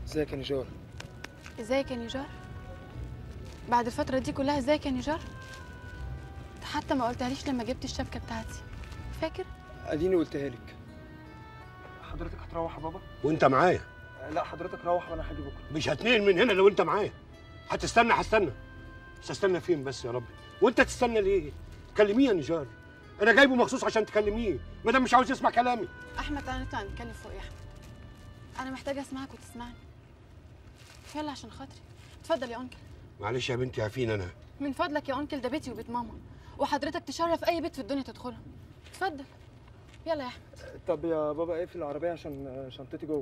ازيك يا نجار ازيك يا نجار بعد الفترة دي كلها ازيك يا نجار انت حتى ما قلتهاليش لما جبت الشبكة بتاعتي فاكر اديني قلتها لك حضرتك هتروح يا بابا وانت معايا لا حضرتك روح وانا هاجي بكره مش هتنقل من هنا لو انت معايا هتستنى هستنى بس استنى فين بس يا ربي وانت تستنى ليه كلميه يا نجار انا جايبه مخصوص عشان تكلميه ما دام مش عاوز يسمع كلامي احمد تعالى نطلع نتكلم فوق يا احمد انا محتاجة اسمعك وتسمعني يلا عشان خاطري اتفضل يا انكل معلش يا بنتي عارفين انا من فضلك يا انكل ده بيتي وبيت ماما وحضرتك تشرف اي بيت في الدنيا تدخله اتفضل يلا يا احمد طب يا بابا اقفل العربيه عشان شنطتي جوه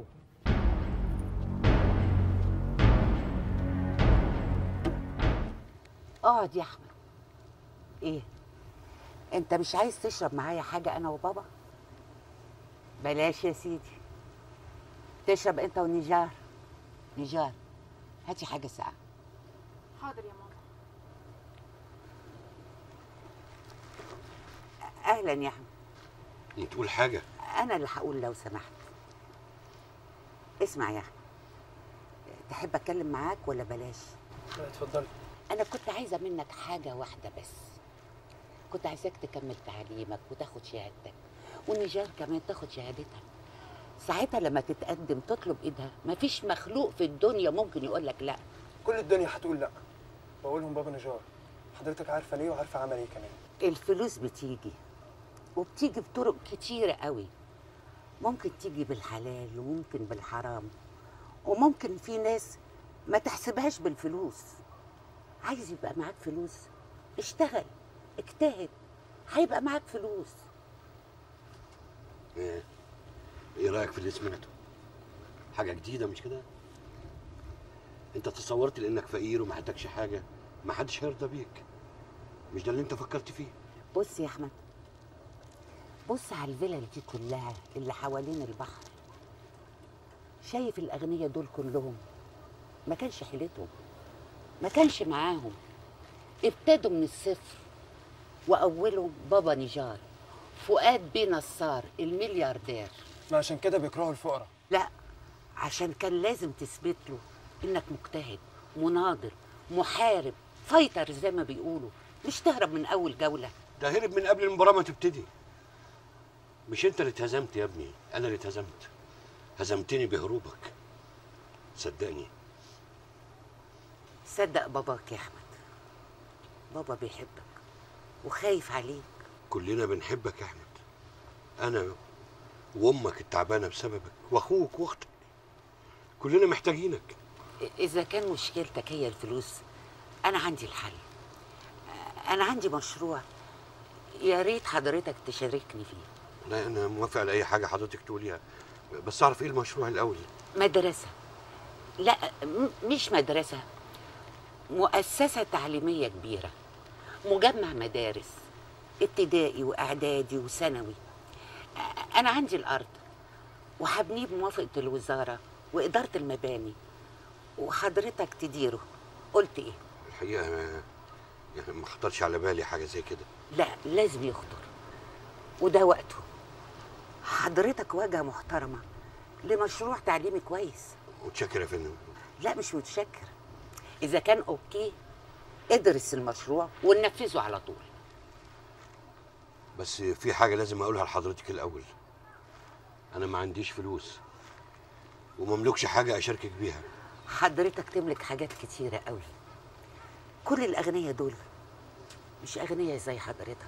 اقعد يا احمد ايه انت مش عايز تشرب معايا حاجه انا وبابا بلاش يا سيدي تشرب انت ونجار نجار هاتي حاجه ساقعه حاضر يا ماما اهلا يا احمد تقول حاجه انا اللي هقول لو سمحت اسمع يا احمد تحب اتكلم معاك ولا بلاش لا اتفضلي انا كنت عايزه منك حاجه واحده بس كنت عايزاك تكمل تعليمك وتاخد شهادتك ونجار كمان تاخد شهادتها ساعتها لما تتقدم تطلب ايدها مفيش مخلوق في الدنيا ممكن يقول لك لا كل الدنيا هتقول لا بقول لهم بابا نجار حضرتك عارفه ليه وعارفه عمل ايه كمان الفلوس بتيجي وبتيجي بطرق كتيرة قوي ممكن تيجي بالحلال وممكن بالحرام وممكن في ناس ما تحسبهاش بالفلوس عايز يبقى معاك فلوس اشتغل اجتهد هيبقى معاك فلوس ايه ايه رايك في اللي سمعته حاجه جديده مش كده انت تصورت لانك فقير وما عندكش حاجه ما حدش هيرضى بيك مش ده اللي انت فكرت فيه بص يا احمد بص على الفلل دي كلها اللي حوالين البحر شايف الاغنياء دول كلهم ما كانش حيلتهم ما كانش معاهم ابتدوا من الصفر واولهم بابا نجار فؤاد بيه نصار الملياردير ما عشان كده بيكرهوا الفقراء لا عشان كان لازم تثبت له انك مجتهد مناضل محارب فايتر زي ما بيقولوا مش تهرب من اول جوله ده هرب من قبل المباراه ما تبتدي مش انت اللي اتهزمت يا ابني انا اللي اتهزمت هزمتني بهروبك صدقني صدق باباك يا احمد بابا بيحبك وخايف عليك كلنا بنحبك يا احمد انا وامك التعبانه بسببك واخوك واختك كلنا محتاجينك اذا كان مشكلتك هي الفلوس انا عندي الحل انا عندي مشروع يا ريت حضرتك تشاركني فيه لا انا موافق على اي حاجه حضرتك تقوليها بس اعرف ايه المشروع الاول مدرسة لا م- مش مدرسة مؤسسة تعليمية كبيرة مجمع مدارس ابتدائي واعدادي وثانوي أ- انا عندي الارض وهبنيه بموافقة الوزارة وإدارة المباني وحضرتك تديره قلت ايه الحقيقه ما يعني ما خطرش على بالي حاجه زي كده لا لازم يخطر وده وقته حضرتك واجهة محترمة لمشروع تعليمي كويس متشكر يا فندم لا مش متشكر إذا كان أوكي ادرس المشروع وننفذه على طول بس في حاجه لازم اقولها لحضرتك الاول انا ما عنديش فلوس ومملكش حاجه اشاركك بيها حضرتك تملك حاجات كتيرة قوي كل الأغنياء دول مش أغنياء زي حضرتك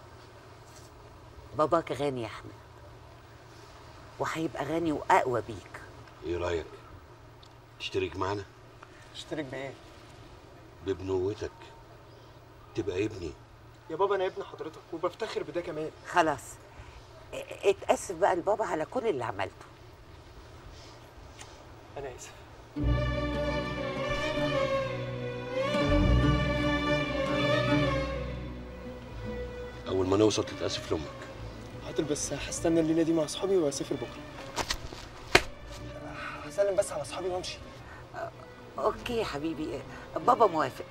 باباك غني يا أحمد وهيبقى غني وأقوى بيك ايه رايك تشترك معانا اشترك بايه ببنوتك تبقى ابني يا بابا انا ابن حضرتك وبفتخر بده كمان خلاص ا- اتأسف بقى لبابا على كل اللي عملته انا اسف اول ما نوصل تتاسف لامك حاضر بس هستنى الليله دي مع اصحابي واسافر بكره هسلم بس على اصحابي وامشي أوكي يا حبيبي بابا موافق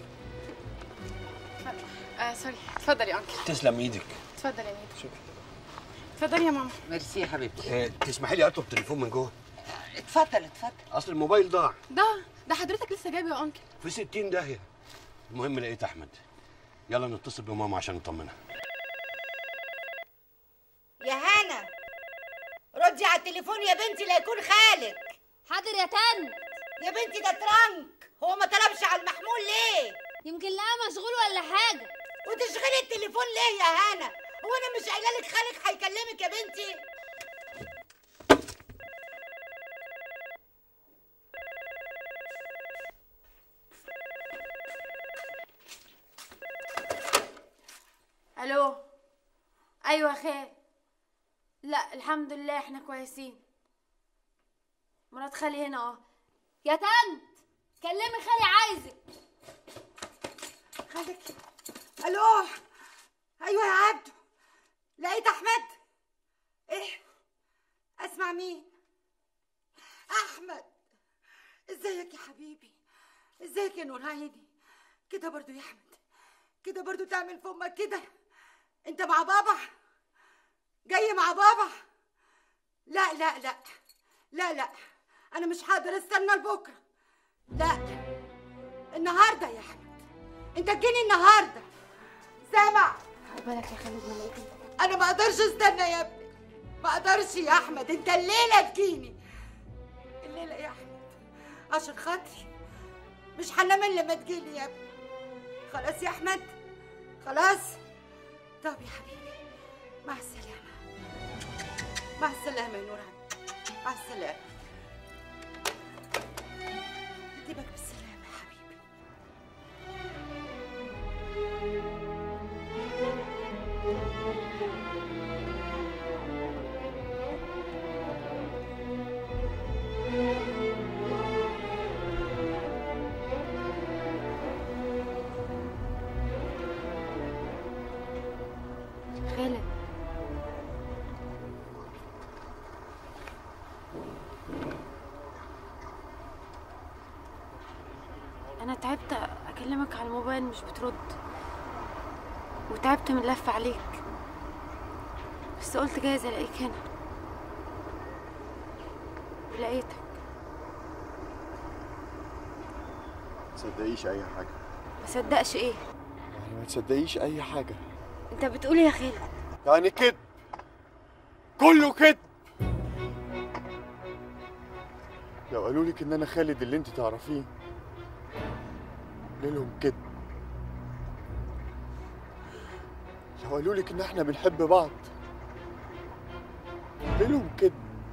آه سوري اتفضل يا انكل تسلم ايدك اتفضل يا نيدو اتفضل يا ماما ميرسي يا حبيبتي إيه تسمحي لي اطلب تليفون من جوه اتفضل اتفضل اصل الموبايل ضاع ده ده حضرتك لسه جايبه يا انكل في 60 داهيه المهم لقيت احمد يلا نتصل بماما عشان نطمنها يا هنا ردي على التليفون يا بنتي لا يكون خالك حاضر يا تن يا بنتي ده ترنك هو ما طلبش على المحمول ليه يمكن لقاه مشغول ولا حاجة وتشغلي التليفون ليه يا هنا هو انا مش قايله لك خالك هيكلمك يا بنتي الو ايوه خير لا الحمد لله احنا كويسين مرات خالي هنا اه يا تنت كلمي خالي عايزك خالك الو ايوه يا عبدو لقيت احمد ايه اسمع مين احمد ازيك يا حبيبي ازيك يا نور عيني كده برضو يا احمد كده برضو تعمل في امك كده انت مع بابا جاي مع بابا لا لا لا لا لا انا مش هقدر استنى لبكره لا النهارده يا احمد انت تجيني النهارده سامع بالك يا خالد ما لقيت انت انا ما اقدرش استنى يا ابني ما اقدرش يا احمد انت الليله تجيني الليله يا احمد عشان خاطري مش هنام الا لما تجيلي يا ابني خلاص يا احمد خلاص طب يا حبيبي مع السلامه مع السلامه يا نور عيني مع السلامه يجيبك بالسلامه يا حبيبي خالد انا تعبت اكلمك على الموبايل مش بترد وتعبت من اللف عليك بس قلت جايز الاقيك هنا ولقيتك تصدقيش اي حاجه ما صدقش ايه يعني ما تصدقيش اي حاجه انت بتقول إيه يا خالد يعني كذب كله كذب لو قالوا لك ان انا خالد اللي انت تعرفيه قولي لهم كذب لو قالوا لك ان احنا بنحب بعض قولي لهم كذب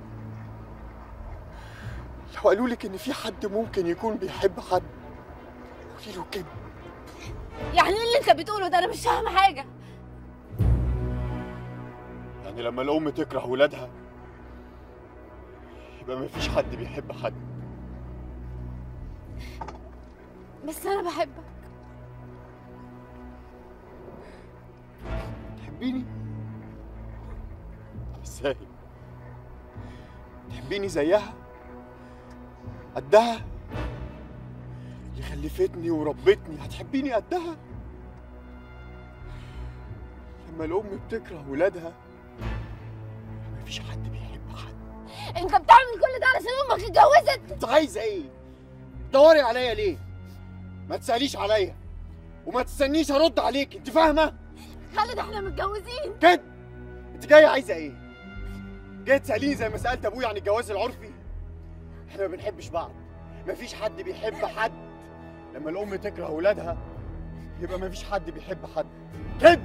لو قالوا لك ان في حد ممكن يكون بيحب حد قولي له كذب يعني ايه اللي انت بتقوله ده انا مش فاهمه حاجه يعني لما الأم تكره ولادها يبقى مفيش حد بيحب حد بس انا بحبك تحبيني؟ ازاي؟ تحبيني زيها؟ قدها؟ اللي خلفتني وربتني هتحبيني قدها؟ لما الأم بتكره ولادها مفيش حد بيحب حد انت بتعمل كل ده علشان امك اتجوزت انت عايزه ايه؟ دوري عليا ليه؟ ما تسأليش عليا وما تستنيش ارد عليك انت فاهمه؟ خالد احنا متجوزين كده انت جايه عايزه ايه؟ جايه تسأليني زي ما سألت ابويا عن الجواز العرفي؟ احنا ما بنحبش بعض مفيش حد بيحب حد لما الام تكره ولادها يبقى مفيش حد بيحب حد كده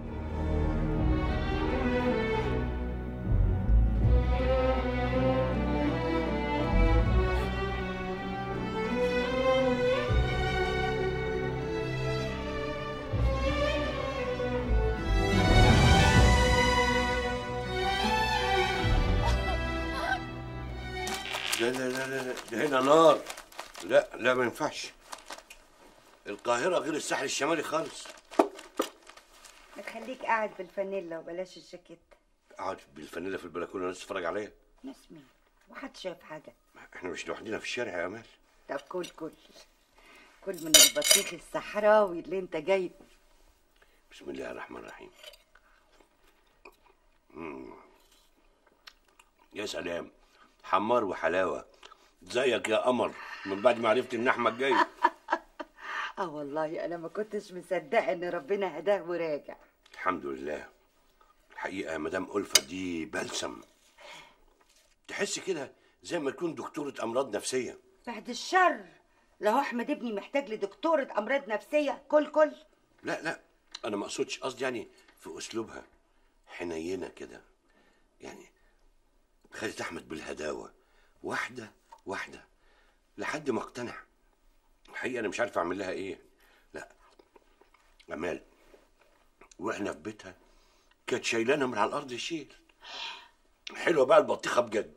لا لا لا لا لا، ده هنا نار لا لا ما ينفعش القاهرة غير الساحل الشمالي خالص ما تخليك قاعد بالفانيلا وبلاش الجاكيت قاعد بالفانيلا في البلكونة الناس تتفرج عليا ناس مين وحد شايف حاجه احنا مش لوحدنا في الشارع يا امال طب كل كل كل من البطيخ الصحراوي اللي انت جايبه بسم الله الرحمن الرحيم مم. يا سلام حمار وحلاوه زيك يا قمر من بعد ما عرفت ان احمد جاي اه والله انا ما كنتش مصدقه ان ربنا هداه وراجع الحمد لله الحقيقه مدام ألفة دي بلسم تحس كده زي ما تكون دكتوره امراض نفسيه بعد الشر لو احمد ابني محتاج لدكتوره امراض نفسيه كل كل لا لا انا ما اقصدش قصدي يعني في اسلوبها حنينه كده يعني خدت احمد بالهداوه واحده واحده لحد ما اقتنع الحقيقه انا مش عارف اعمل لها ايه لا امال واحنا في بيتها كانت شايلانا من على الارض شيل حلوه بقى البطيخه بجد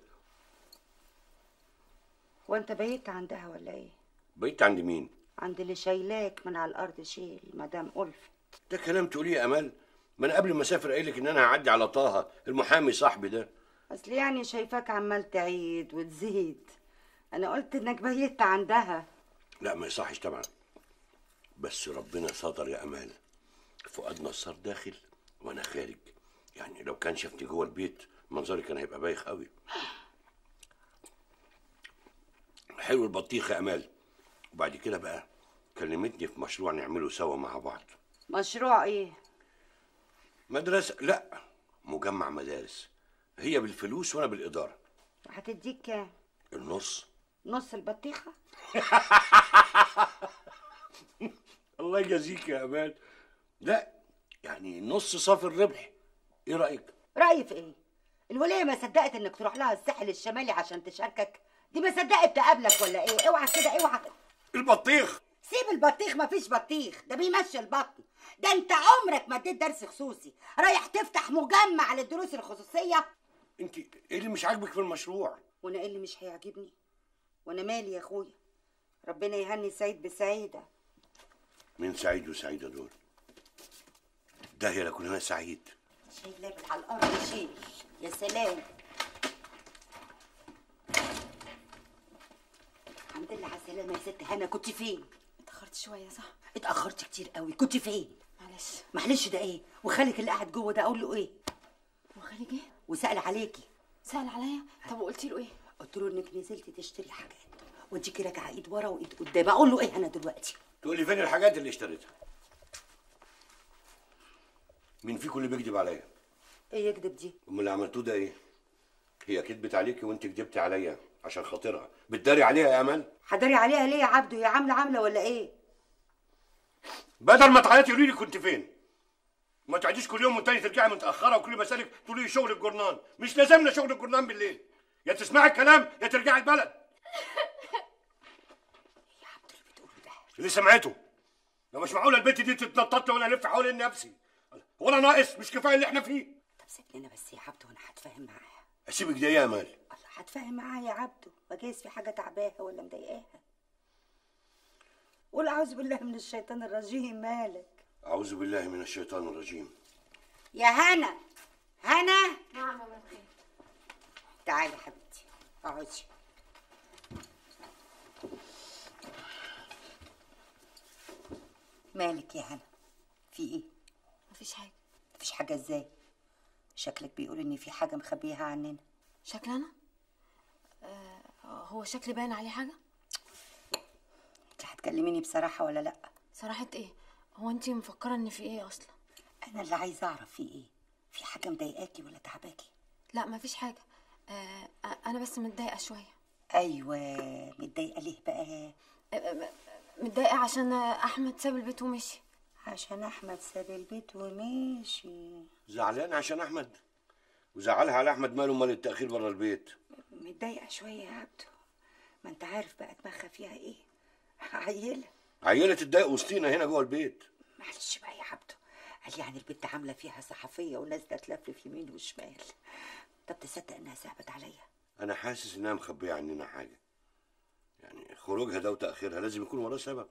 وانت بيت عندها ولا ايه بقيت عند مين عند اللي شايلاك من على الارض شيل مدام ألف ده كلام تقوليه يا امال ما انا قبل ما اسافر قايل لك ان انا هعدي على طه المحامي صاحبي ده اصل يعني شايفاك عمال تعيد وتزيد انا قلت انك بيت عندها لا ما يصحش طبعا بس ربنا ستر يا امان فؤاد نصار داخل وانا خارج يعني لو كان شافني جوه البيت منظري كان هيبقى بايخ قوي حلو البطيخ يا امال وبعد كده بقى كلمتني في مشروع نعمله سوا مع بعض مشروع ايه مدرسه لا مجمع مدارس هي بالفلوس وانا بالاداره وهتديك كام النص نص البطيخه الله يجازيك يا امان لا يعني نص صافي الربح ايه رايك رايي في ايه الوليه ما صدقت انك تروح لها الساحل الشمالي عشان تشاركك دي ما صدقت تقابلك ولا ايه اوعى كده اوعى البطيخ سيب البطيخ ما فيش بطيخ ده بيمشي البطن ده انت عمرك ما اديت درس خصوصي رايح تفتح مجمع للدروس الخصوصيه انت ايه اللي مش عاجبك في المشروع وانا ايه اللي مش هيعجبني وانا مالي يا اخويا ربنا يهني سعيد بسعيده مين سعيد وسعيده دول ده هي لكن انا سعيد شايله من على الارض شيل يا سلام الحمد لله على السلامه يا ست هنا كنت فين اتأخرت شوية صح؟ اتاخرت كتير قوي كنت فين معلش معلش ده ايه وخالك اللي قاعد جوه ده اقول له ايه وخالي جه وسال عليكي سأل عليا طب وقلتي له ايه؟ قلت له انك نزلتي تشتري حاجات واديكي راجعه ايد ورا وايد قدام اقول له ايه انا دلوقتي تقول لي فين الحاجات اللي اشتريتها مين فيكم اللي بيكذب عليا ايه يكذب دي امال اللي عملتوه ده ايه هي كدبت عليكي وانت كدبتي عليا عشان خاطرها بتداري عليها يا امل حضري عليها ليه يا عبده هي عامله عامله ولا ايه بدل ما تعيطي قولي لي كنت فين ما تقعديش كل يوم وتاني ترجعي متاخره وكل ما اسالك تقولي لي شغل الجرنان مش لازمنا شغل الجرنان بالليل يا تسمعي الكلام يا ترجعي البلد يا عبده اللي بتقوله ده اللي سمعته لو مش معقوله البنت دي تتنطط ولا الف حوالين نفسي هو انا ناقص مش كفايه اللي احنا فيه طب سيبني انا بس يا عبده وانا هتفاهم معاها اسيبك ده يا امال الله هتفاهم معاها يا عبده وجايز في حاجه تعباها ولا مضايقاها قول اعوذ بالله من الشيطان الرجيم مالك اعوذ بالله من الشيطان الرجيم يا هنا هنا نعم يا مرات خير تعالي يا حبيبتي اقعدي مالك يا هنا في ايه مفيش حاجة مفيش حاجه ازاي شكلك بيقول ان في حاجه مخبيها عننا شكل أنا؟ آه هو شكلي باين عليه حاجة؟ انت هتكلميني بصراحه ولا لا صراحة ايه؟ هو انتي مفكرة ان في ايه اصلا؟ انا اللي عايزه اعرف في ايه في حاجه مضايقاكي ولا تعباكي لا مفيش حاجة آه انا بس متضايقة شوية ايوه متضايقه ليه بقى آه، آه، متضايقة عشان آه، احمد ساب البيت ومشي عشان احمد ساب البيت ومشي زعلان عشان احمد وزعلها على احمد ماله مال التاخير بره البيت متضايقه شويه يا عبده ما انت عارف بقى دماغها فيها ايه عيله عيله تتضايق وسطينا هنا جوه البيت معلش بقى يا عبده قال يعني البنت عامله فيها صحفيه ونازله تلفلف يمين وشمال طب تصدق انها صعبت عليا انا حاسس انها مخبيه عننا حاجه يعني خروجها ده وتاخيرها لازم يكون وراه سبب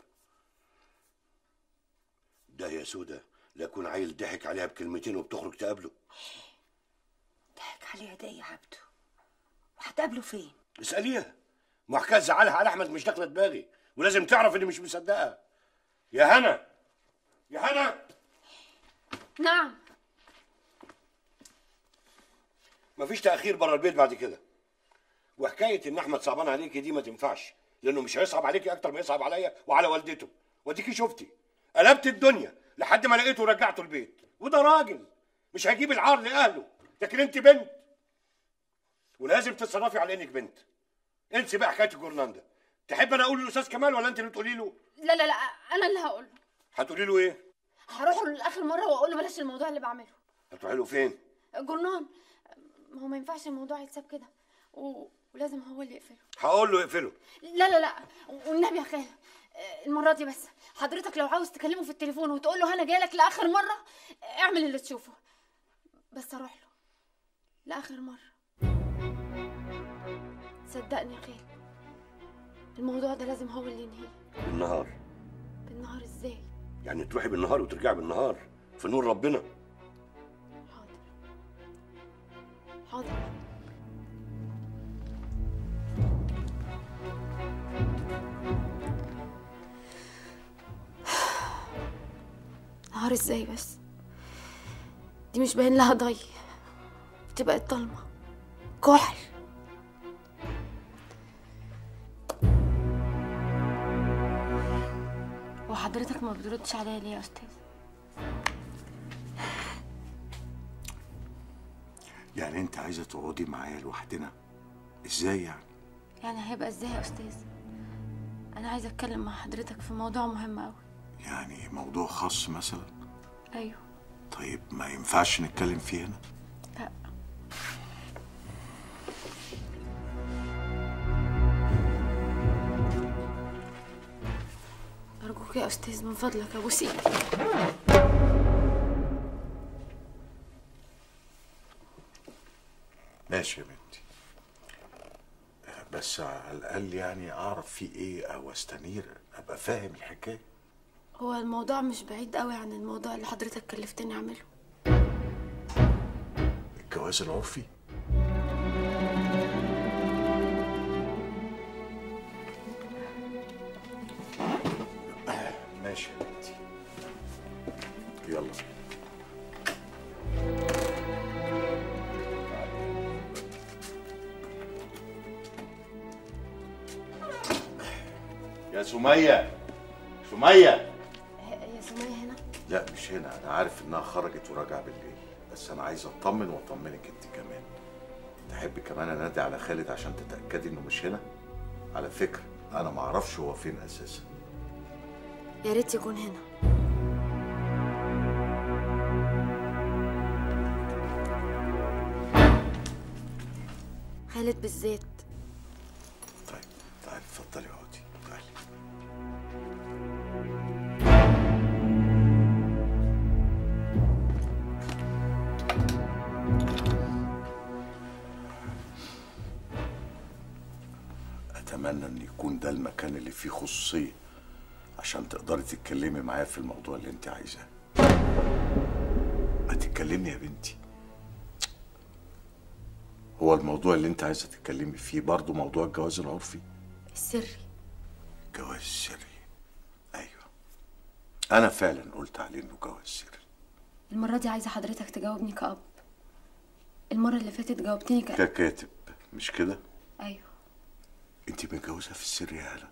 ده يا سوده لا يكون عيل ضحك عليها بكلمتين وبتخرج تقابله ضحك عليها ده يا عبده وهتقابله فين اساليها ما حكايه زعلها على احمد مش داخله دماغي ولازم تعرف اني مش مصدقها يا هنا يا هنا نعم مفيش تاخير بره البيت بعد كده وحكايه ان احمد صعبان عليكي دي ما تنفعش لانه مش هيصعب عليكي اكتر ما يصعب عليا وعلى والدته واديكي شفتي قلبت الدنيا لحد ما لقيته ورجعته البيت وده راجل مش هيجيب العار لاهله لكن انت بنت ولازم تتصرفي على انك بنت انسي بقى حكايه الجورنان ده تحب انا اقول للاستاذ كمال ولا انت اللي تقولي له لا لا لا انا اللي هقول له هتقولي له ايه هروح له لاخر مره واقول له بلاش الموضوع اللي بعمله هتروحي له فين جرنان ما هو ما ينفعش الموضوع يتساب كده و... ولازم هو اللي يقفله هقول له اقفله لا لا لا والنبي يا خالد المرة دي بس حضرتك لو عاوز تكلمه في التليفون وتقول له انا جايلك لاخر مرة اعمل اللي تشوفه بس اروح له لاخر مرة صدقني يا خالد الموضوع ده لازم هو اللي ينهيه بالنهار بالنهار ازاي يعني تروحي بالنهار وترجعي بالنهار في نور ربنا حاضر حاضر نهار ازاي بس دي مش باين لها ضي دي بقت ضلمة كحل وحضرتك ما بتردش عليا ليه يا استاذ يعني انت عايزه تقعدي معايا لوحدنا ازاي يعني يعني هيبقى ازاي يا استاذ انا عايزه اتكلم مع حضرتك في موضوع مهم قوي يعني موضوع خاص مثلا ايوه طيب ما ينفعش نتكلم فيه هنا لا ارجوك يا استاذ من فضلك ابوس ايدك ماشي يا بنتي بس على الاقل يعني اعرف فيه ايه او استنير ابقى فاهم الحكايه هو الموضوع مش بعيد قوي عن الموضوع اللي حضرتك كلفتني اعمله الجواز العرفي ماشي يا بنتي يلا يا سمية سمية يا سمية هنا لا مش هنا انا عارف انها خرجت وراجعه بالليل بس انا عايز اطمن واطمنك انت كمان تحب كمان انادي على خالد عشان تتاكدي انه مش هنا على فكره انا ما اعرفش هو فين اساسا يا ريت يكون هنا خالد بالذات طيب تعالي اتفضلي اقعدي تعالي اتمنى ان يكون ده المكان اللي فيه خصوصيه عشان تقدري تتكلمي معايا في الموضوع اللي انت عايزاه ما تتكلمي يا بنتي هو الموضوع اللي انت عايزه تتكلمي فيه برضه موضوع الجواز العرفي السري جواز سري ايوه انا فعلا قلت عليه انه جواز سري المرة دي عايزة حضرتك تجاوبني كأب المرة اللي فاتت جاوبتني ك... ككاتب مش كده أيوه انت متجوزه في السر يا هلا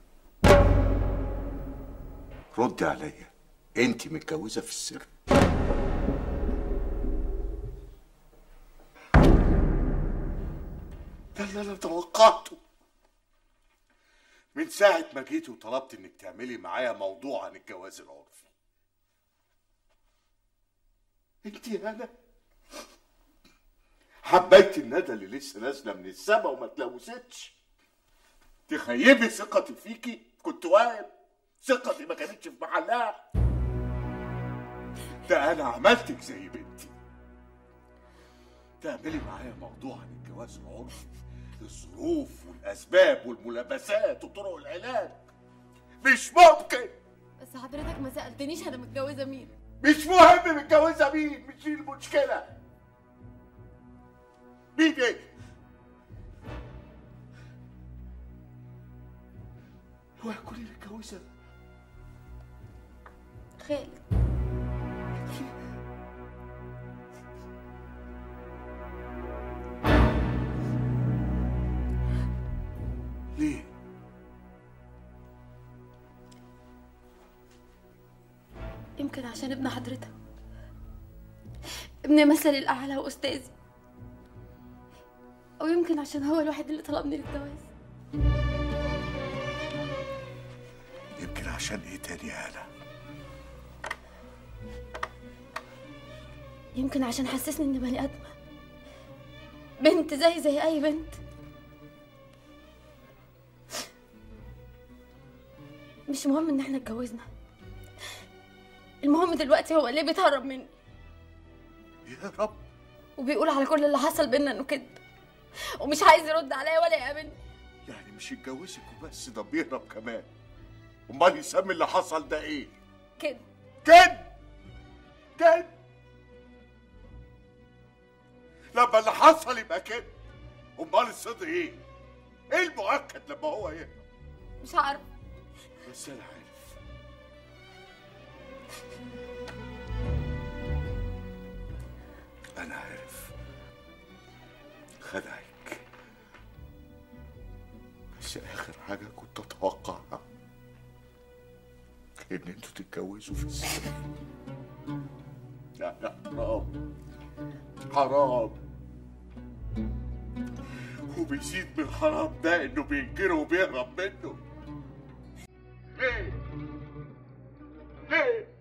ردي عليا انت متجوزه في السر ده اللي انا توقعته من ساعة ما جيت وطلبت انك تعملي معايا موضوع عن الجواز العرفي انت يا هلا حبيتي الندى اللي لسه نازله من السما وما تلوثتش تخيبي ثقتي فيكي كنت واهم ثقتي ما كانتش في محلها ده انا عملتك زي بنتي تعملي معايا موضوع عن الجواز العرفي الظروف والاسباب والملابسات وطرق العلاج مش ممكن بس حضرتك ما سألتنيش أنا متجوزة مين مش مهم متجوزه مين مش دي المشكله مين ايه هو يكون اللي اتجوزها خالد يمكن عشان ابن حضرتك ابن مثلي الأعلى وأستاذي أو يمكن عشان هو الوحيد اللي طلبني للجواز يمكن عشان ايه تاني يا هلا يمكن عشان حسسني إني بني آدمة بنت زي زي أي بنت مش مهم إن احنا اتجوزنا المهم دلوقتي هو ليه بيتهرب مني يا رب وبيقول على كل اللي حصل بينا إنه كذب ومش عايز يرد عليا ولا يقابلني يعني مش يتجوزك وبس ده بيهرب كمان امال يسمي اللي حصل ده ايه كده كد كد لما اللي حصل يبقى كده امال الصدق ايه ايه المؤكد لما هو يهرب مش عارف بس انا عارف انا عارف خدعك بس اخر حاجه كنت اتوقعها ان انتوا تتجوزوا في السر لا لا حرام حرام وبيزيد من الحرام ده انه بينكره وبيهرب منه ليه؟ ليه؟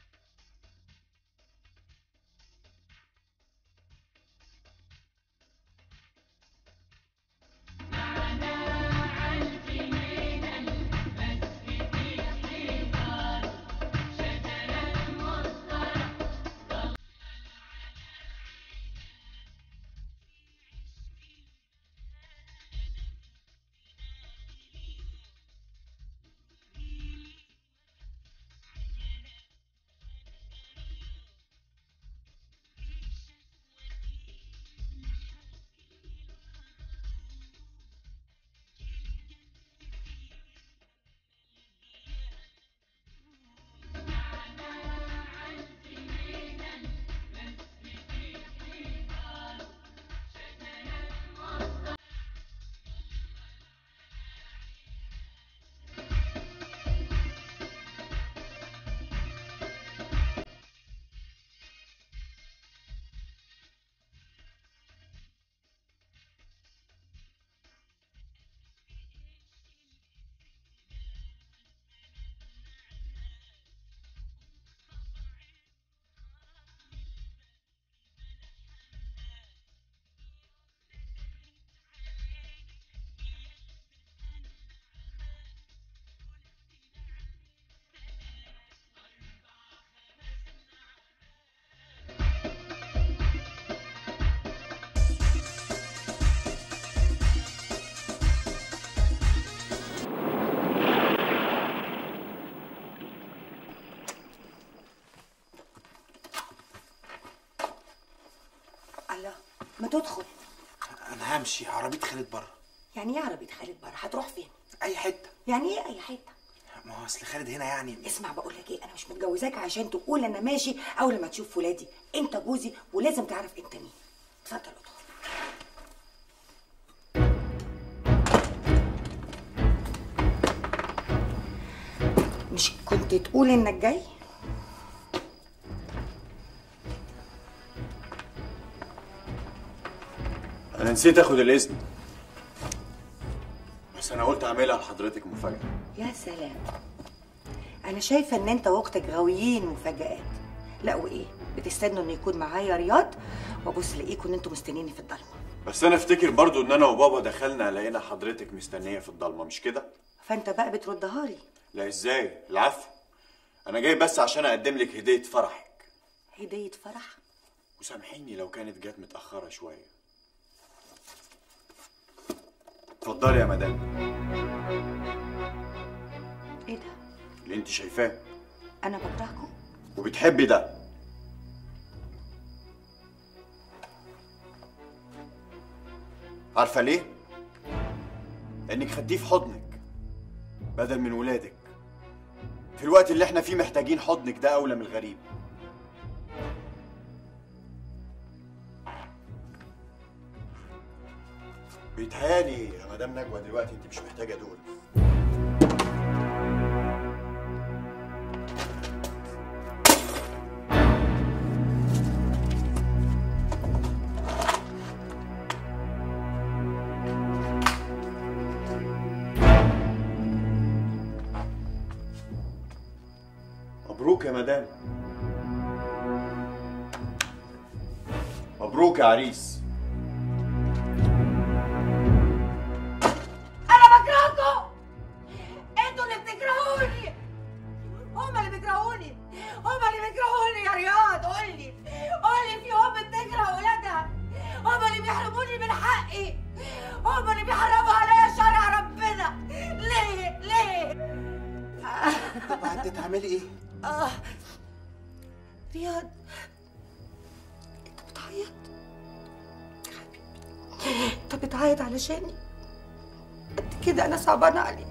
الله ما تدخل انا همشي عربيه خالد بره يعني ايه عربية خالد بره هتروح فين اي حته يعني ايه اي حته ما هو اصل خالد هنا يعني اسمع بقول لك ايه انا مش متجوزاك عشان تقول انا ماشي اول ما تشوف ولادي انت جوزي ولازم تعرف انت مين اتفضل ادخل مش كنت تقول انك جاي انا نسيت اخد الاذن بس انا قلت اعملها لحضرتك مفاجاه يا سلام انا شايفه ان انت واختك غاويين مفاجآت لا وايه بتستنوا ان يكون معايا رياض وابص الاقيكم ان انتوا مستنيني في الضلمه بس انا افتكر برضو ان انا وبابا دخلنا لقينا حضرتك مستنيه في الضلمه مش كده فانت بقى بتردها لي لا ازاي العفو انا جاي بس عشان اقدم لك هديه فرحك هديه فرح وسامحيني لو كانت جت متاخره شويه اتفضلي يا مدام ايه ده اللي انت شايفاه انا بكرهكم وبتحبي ده عارفه ليه لانك خديه في حضنك بدل من ولادك في الوقت اللي احنا فيه محتاجين حضنك ده اولى من الغريب بيتهيألي يا مدام نجوى دلوقتي انت مش محتاجه دول مبروك يا مدام مبروك يا عريس انا بكرهكم انتوا اللي بتكرهوني هما اللي بيكرهوني هما اللي بيكرهوني يا رياض قولي قولي في ام بتكره ولادها هما اللي بيحرموني من حقي هما اللي بيحرموا عليا شرع ربنا ليه ليه بعد تعملي ايه؟ آه. رياض انت بتعيط يا حبيبي انت بتعيط علشاني قد كده انا صعبانه عليك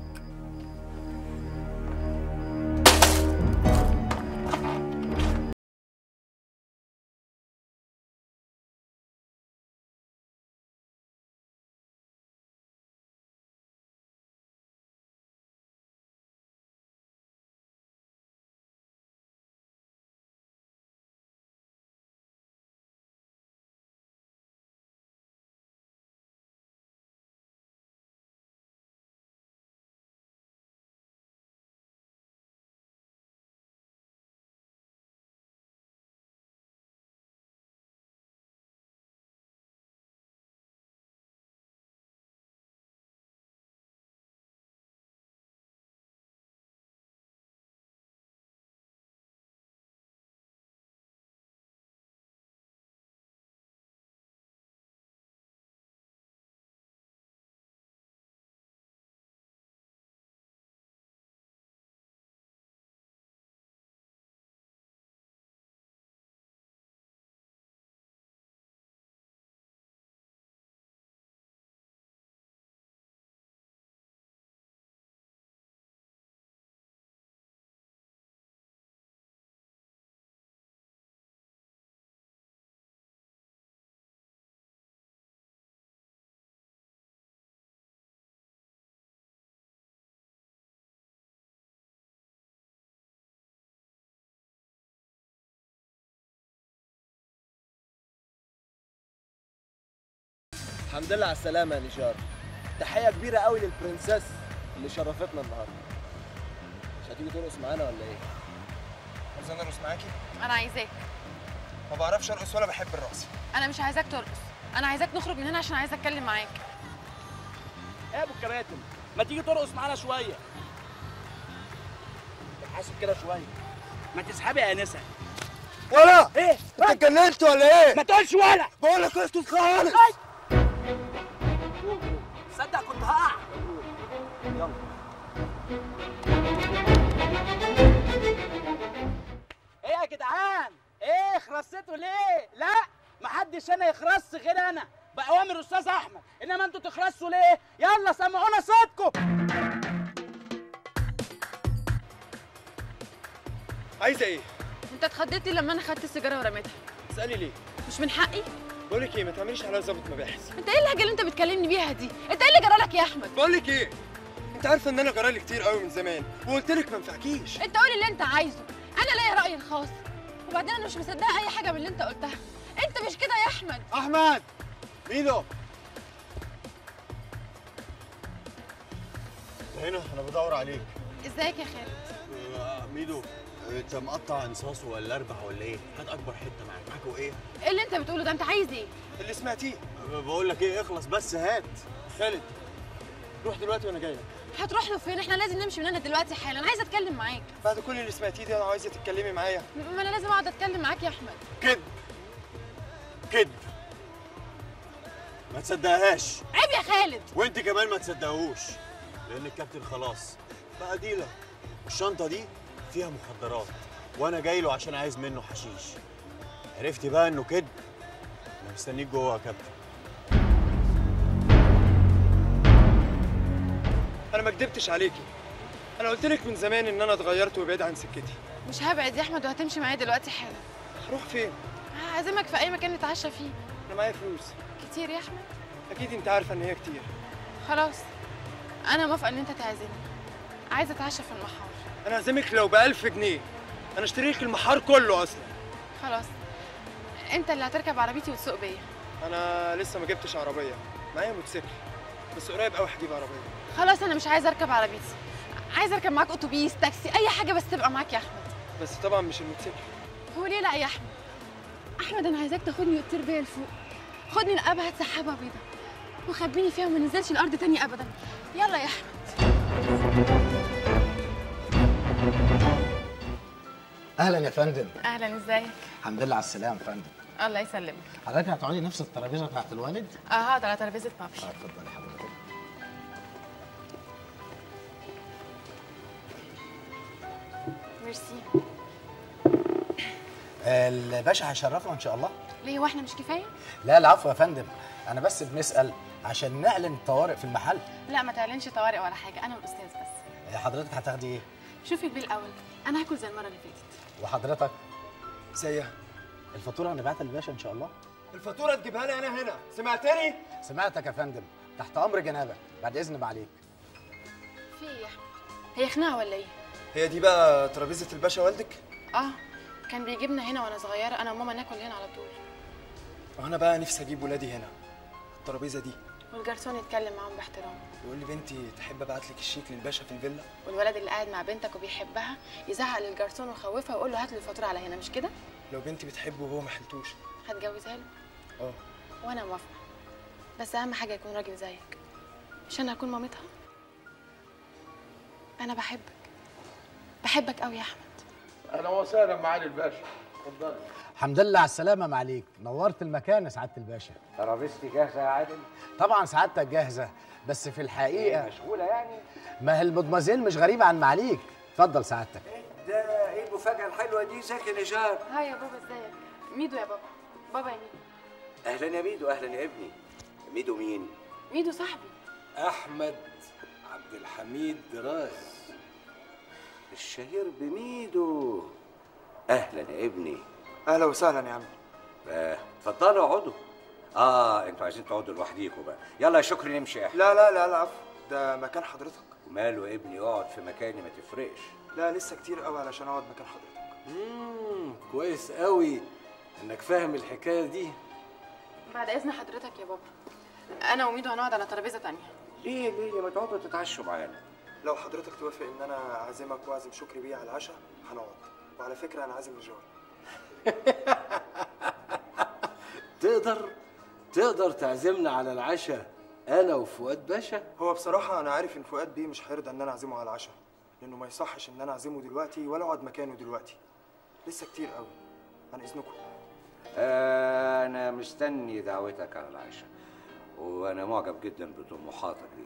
الحمد لله على السلامة يا نشار تحية كبيرة قوي للبرنسس اللي شرفتنا النهاردة مش هتيجي ترقص معانا ولا ايه؟ عايز انا ارقص معاكي؟ انا عايزاك ما بعرفش ارقص ولا بحب الرقص انا مش عايزاك ترقص انا عايزاك نخرج من هنا عشان عايزه اتكلم معاك ايه يا ابو الكباتن ما تيجي ترقص معانا شويه حاسب كده شويه ما تسحبي يا انسه ولا ايه انت اتجننت ولا ايه؟ ما تقولش ولا بقول لك اسكت خالص صدق كنت هقع يلا ايه يا جدعان ايه خرستوا ليه لا محدش هنا يخرس غير انا باوامر الاستاذ احمد انما انتوا تخرسوا ليه يلا سمعونا صوتكم عايزة ايه؟ انت اتخضيت لي لما انا خدت السيجاره ورميتها اسألي ليه؟ مش من حقي بقول لك ايه ما تعمليش عليا ظابط مباحث انت ايه اللهجه اللي انت بتكلمني بيها دي انت ايه اللي جرالك يا احمد بقول لك ايه؟ انت عارفة ان انا جرالي كتير قوي من زمان وقلت لك ما ينفعكيش انت قول اللي انت عايزه انا ليا رايي الخاص وبعدين انا مش مصدقه اي حاجه من اللي انت قلتها انت مش كده يا احمد احمد ميدو هنا انا بدور عليك ازيك يا خالد ميدو انت مقطع انصاص ولا اربع ولا ايه؟ هات اكبر حته معاك معاك وايه؟ ايه اللي انت بتقوله ده انت عايز ايه اللي سمعتيه بقول لك ايه اخلص بس هات خالد روح دلوقتي وانا جاي لك هتروح له فين احنا لازم نمشي من هنا دلوقتي حالا عايزه اتكلم معاك بعد كل اللي سمعتيه ده انا عايزة تتكلمي معايا ما انا لازم اقعد اتكلم معاك يا احمد كذب كذب ما تصدقهاش عيب يا خالد وانت كمان ما تصدقهوش لان الكابتن خلاص بقى ديلر الشنطه دي فيها مخدرات وانا جاي له عشان عايز منه حشيش عرفت بقى انه كذب انا مستنيك جوه يا كابتن انا ما كدبتش عليكي انا قلت لك من زمان ان انا اتغيرت وبعيد عن سكتي مش هبعد يا احمد وهتمشي معايا دلوقتي حالا هروح فين هعزمك في اي مكان نتعشى فيه انا معايا فلوس كتير يا احمد اكيد انت عارفه ان هي كتير خلاص انا موافقه ان انت تعزمني عايزه اتعشى في المحار انا هعزمك لو ب 1000 جنيه انا اشتري لك المحار كله اصلا خلاص انت اللي هتركب عربيتي وتسوق بيا انا لسه ما جبتش عربيه معايا موتوسيكل بس قريب قوي هجيب عربيه خلاص انا مش عايزه اركب عربيتي عايزه اركب معاك اتوبيس تاكسي اي حاجه بس تبقى معاك يا احمد بس طبعا مش الموتوسيكل هو ليه لا يا احمد احمد انا عايزاك تاخدني وتطير بيا لفوق خدني لابعد سحابه بيضه وخبيني فيها وما ننزلش الارض تاني ابدا يلا يا احمد اهلا يا فندم اهلا ازيك الحمد لله على السلامه يا فندم الله يسلمك حضرتك هتقعدي نفس الترابيزه بتاعت الوالد اه هقعد على ترابيزه بابي اه اتفضلي حضرتك ميرسي الباشا هيشرفنا ان شاء الله ليه هو احنا مش كفايه لا العفو يا فندم انا بس بنسال عشان نعلن الطوارئ في المحل لا ما تعلنش طوارئ ولا حاجه انا والاستاذ بس آه، حضرتك هتاخدي ايه شوفي البيل الاول انا هاكل زي المره اللي فاتت وحضرتك زيها الفاتوره انا بعتها للباشا ان شاء الله الفاتوره تجيبها لي انا هنا سمعتني سمعتك يا فندم تحت امر جنابك بعد اذن معاليك في ايه يا احمد هي خناقه ولا ايه هي دي بقى ترابيزه الباشا والدك اه كان بيجيبنا هنا وانا صغيره انا وماما ناكل هنا على طول وانا بقى نفسي اجيب ولادي هنا الترابيزه دي والجرسون يتكلم معاهم باحترام يقول لي بنتي تحب ابعت لك الشيك للباشا في الفيلا والولد اللي قاعد مع بنتك وبيحبها يزعق للجرسون ويخوفها ويقول له هات لي الفاتوره على هنا مش كده لو بنتي بتحبه وهو ما حلتوش هتجوزها له اه وانا موافقه بس اهم حاجه يكون راجل زيك مش انا هكون مامتها انا بحبك بحبك قوي يا احمد اهلا وسهلا معالي الباشا اتفضلي الحمد لله على السلامه معاليك نورت المكان يا سعاده الباشا ترابيزتي جاهزه يا عادل طبعا سعادتك جاهزه بس في الحقيقه مشغوله يعني ما هي المدمزيل مش غريبه عن معاليك اتفضل سعادتك ده ايه المفاجاه الحلوه دي ازيك يا نجار هاي يا بابا ازيك ميدو يا بابا بابا يا ميدو اهلا يا ميدو اهلا يا ابني ميدو مين ميدو صاحبي احمد عبد الحميد دراز الشهير بميدو اهلا يا ابني اهلا وسهلا يا عم آه، اتفضلوا اقعدوا اه انتوا عايزين تقعدوا لوحديكوا بقى يلا يا شكري نمشي احنا لا لا لا لا عفو ده مكان حضرتك وماله يا ابني اقعد في مكاني ما تفرقش لا لسه كتير قوي علشان اقعد مكان حضرتك امم كويس قوي انك فاهم الحكايه دي بعد اذن حضرتك يا بابا انا وميدو هنقعد على ترابيزه تانية ليه ليه ما تقعدوا تتعشوا معانا لو حضرتك توافق ان انا اعزمك واعزم شكري بيه على العشاء هنقعد وعلى فكره انا عازم نجار تقدر تقدر تعزمنا على العشاء انا وفؤاد باشا هو بصراحه انا عارف ان فؤاد بيه مش هيرضى ان انا اعزمه على العشاء لانه ما يصحش ان انا اعزمه دلوقتي ولا اقعد مكانه دلوقتي لسه كتير قوي عن اذنكم آه انا مستني دعوتك على العشاء وانا معجب جدا بطموحاتك دي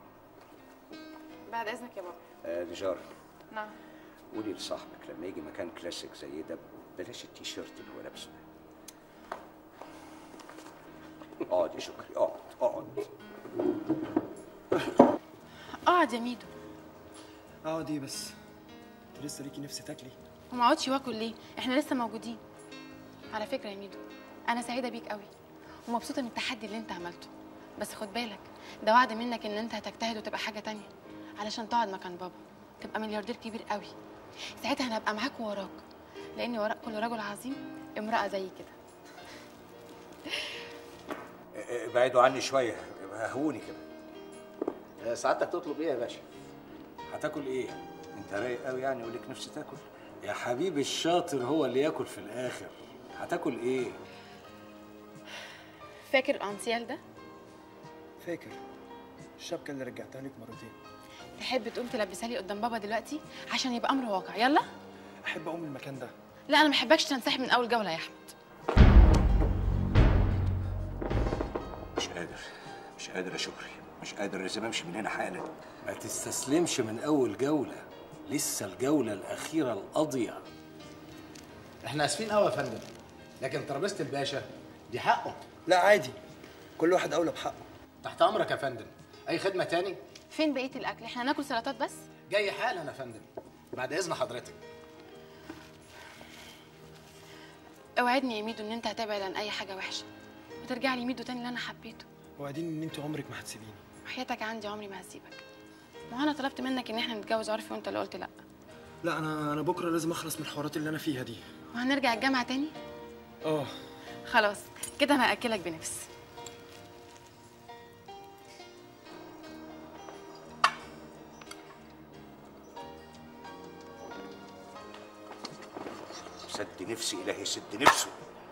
بعد اذنك يا بابا آه نجار نعم قولي لصاحبك لما يجي مكان كلاسيك زي ده بلاش التيشيرت اللي هو لابسه ده. اقعد يا شكري اقعد اقعد اقعد يا ميدو اقعد ايه بس انت لسه ليكي نفس تاكلي وما اقعدش واكل ليه احنا لسه موجودين على فكره يا ميدو انا سعيده بيك قوي ومبسوطه من التحدي اللي انت عملته بس خد بالك ده وعد منك ان انت هتجتهد وتبقى حاجه تانية علشان تقعد مكان بابا تبقى ملياردير كبير قوي ساعتها انا هبقى معاك ووراك لان وراء كل رجل عظيم امراه زي كده آه، ابعدوا عني شويه هوني كده آه، سعادتك تطلب ايه يا باشا هتاكل ايه انت رايق قوي يعني وليك نفس تاكل يا حبيبي الشاطر هو اللي ياكل في الاخر هتاكل ايه فاكر الانسيال ده فاكر الشبكه اللي رجعتها لك مرتين تحب تقوم تلبسها لي قدام بابا دلوقتي عشان يبقى امر واقع يلا احب اقوم من المكان ده لا انا ما بحبكش تنسحب من اول جوله يا احمد مش قادر مش قادر يا شكري مش قادر لازم امشي من هنا حالا ما تستسلمش من اول جوله لسه الجوله الاخيره القاضيه احنا اسفين قوي يا فندم لكن ترابيزه الباشا دي حقه لا عادي كل واحد اولى بحقه تحت امرك يا فندم اي خدمه تاني فين بقيه الاكل احنا هناكل سلطات بس جاي حالا يا فندم بعد اذن حضرتك اوعدني يا ميدو ان انت هتبعد عن اي حاجه وحشه وترجع لي ميدو تاني اللي انا حبيته وبعدين ان انت عمرك ما هتسيبيني وحياتك عندي عمري ما هسيبك ما هو انا طلبت منك ان احنا نتجوز عرفي وانت اللي قلت لا لا انا انا بكره لازم اخلص من الحوارات اللي انا فيها دي وهنرجع الجامعه تاني اه خلاص كده انا هاكلك بنفس سد نفسي الهي سد نفسه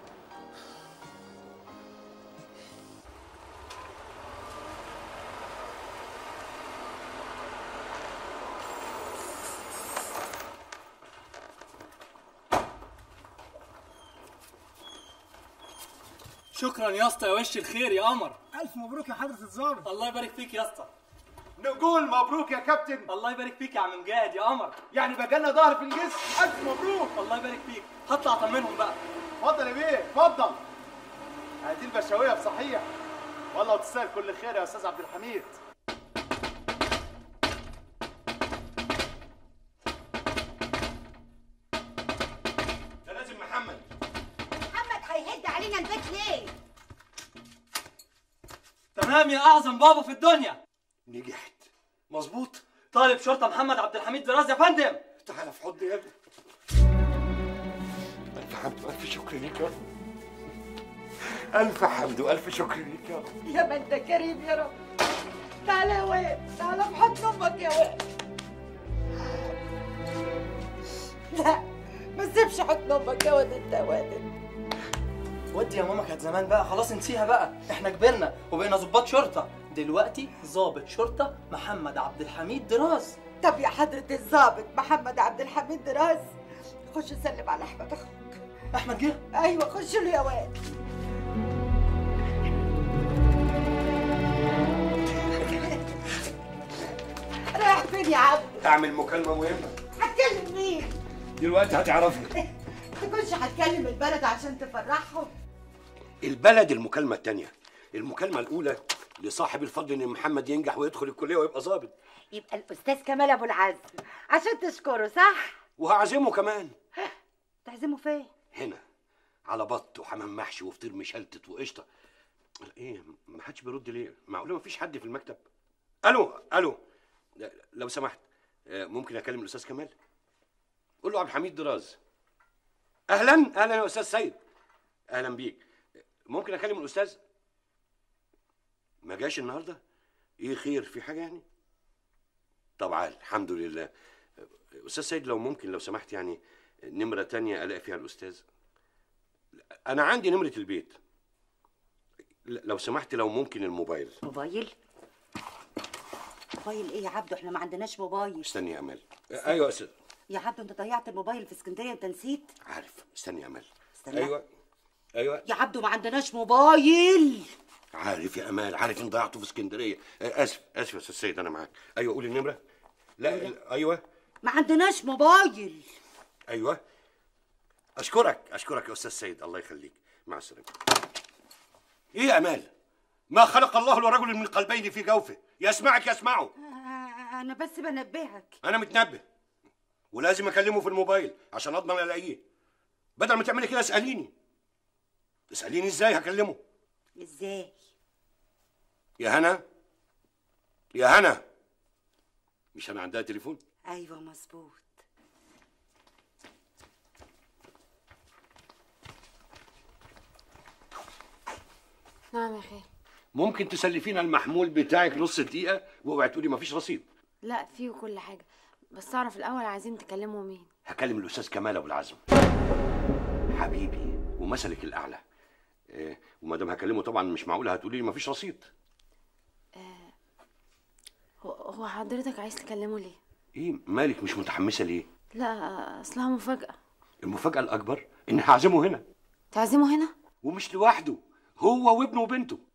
شكرا يا اسطى يا وش الخير يا قمر الف مبروك يا حضره الظابط الله يبارك فيك يا اسطى نقول مبروك يا كابتن الله يبارك فيك يا عم مجاهد يا قمر يعني بقى لنا ظهر في الجسم الف مبروك الله يبارك فيك هطلع اطمنهم بقى اتفضل يا بيه اتفضل هذه البشويه بصحيح والله وتستاهل كل خير يا استاذ عبد الحميد ده لازم محمد محمد هيهد علينا البيت ليه؟ تمام يا اعظم بابا في الدنيا نجحت مظبوط طالب شرطه محمد عبد الحميد دراز يا فندم تعالى في حضني يا ابني ألف حمد وألف شكر ليك يا رب ألف حمد وألف شكر ليك يا رب يا ما انت كريم يا رب تعالى يا واد تعالى في حضن امك يا واد لا ما تسيبش حضن امك يا واد انت يا واد ودي يا ماما كانت زمان بقى خلاص نسيها بقى احنا كبرنا وبقينا ضباط شرطه دلوقتي ضابط شرطه محمد عبد الحميد دراز طب يا حضرة الضابط محمد عبد الحميد دراز خش سلم على احمد اخوك احمد جه ايوه خش له يا واد رايح فين يا عبد هعمل مكالمة مهمة هتكلم مين دلوقتي هتعرفي تكونش هتكلم البلد عشان تفرحهم البلد المكالمة التانية المكالمة الأولى لصاحب الفضل إن محمد ينجح ويدخل الكلية ويبقى ظابط يبقى الاستاذ كمال ابو العزم عشان تشكره صح وهعزمه كمان تعزمه فين هنا على بط وحمام محشي وفطير مشلتت وقشطة ايه ما حدش بيرد ليه معقوله ما فيش حد في المكتب الو الو لا، لو سمحت آه، ممكن اكلم الاستاذ كمال قول له عبد الحميد دراز اهلا اهلا يا استاذ سيد اهلا بيك ممكن اكلم الاستاذ ما جاش النهارده ايه خير في حاجه يعني طبعا الحمد لله استاذ سيد لو ممكن لو سمحت يعني نمره تانية الاقي فيها الاستاذ انا عندي نمره البيت ل- لو سمحت لو ممكن الموبايل موبايل موبايل ايه يا عبدو احنا ما عندناش موبايل استني يا امال ايوه يا استاذ يا عبدو انت ضيعت الموبايل في اسكندريه انت نسيت عارف استني يا امال استنى. ايوه ايوه يا عبدو ما عندناش موبايل عارف يا امال عارف ان ضيعته في اسكندريه آه، اسف اسف يا استاذ سيد انا معاك ايوه قولي النمره لا لا، ايوه ما عندناش موبايل ايوه اشكرك اشكرك يا استاذ سيد الله يخليك مع السلامه ايه يا امال ما خلق الله لرجل من قلبين في جوفه يسمعك يسمعه آه، انا بس بنبهك انا متنبه ولازم اكلمه في الموبايل عشان اضمن الاقيه بدل ما تعملي كده اساليني اساليني ازاي هكلمه ازاي يا هنا يا هنا مش انا عندها تليفون ايوه مظبوط نعم يا خال ممكن تسلفينا المحمول بتاعك نص دقيقه واوعي تقولي مفيش رصيد لا فيه كل حاجة بس اعرف الاول عايزين تكلموا مين هكلم الاستاذ كمال ابو العزم حبيبي ومثلك الاعلى إيه وما دام هكلمه طبعا مش معقول هتقولي لي مفيش رصيد هو- هو حضرتك عايز تكلمه ليه ايه مالك مش متحمسه ليه لا اصلها مفاجأة المفاجاه الاكبر ان هعزمه هنا تعزمه هنا ومش لوحده هو وابنه وبنته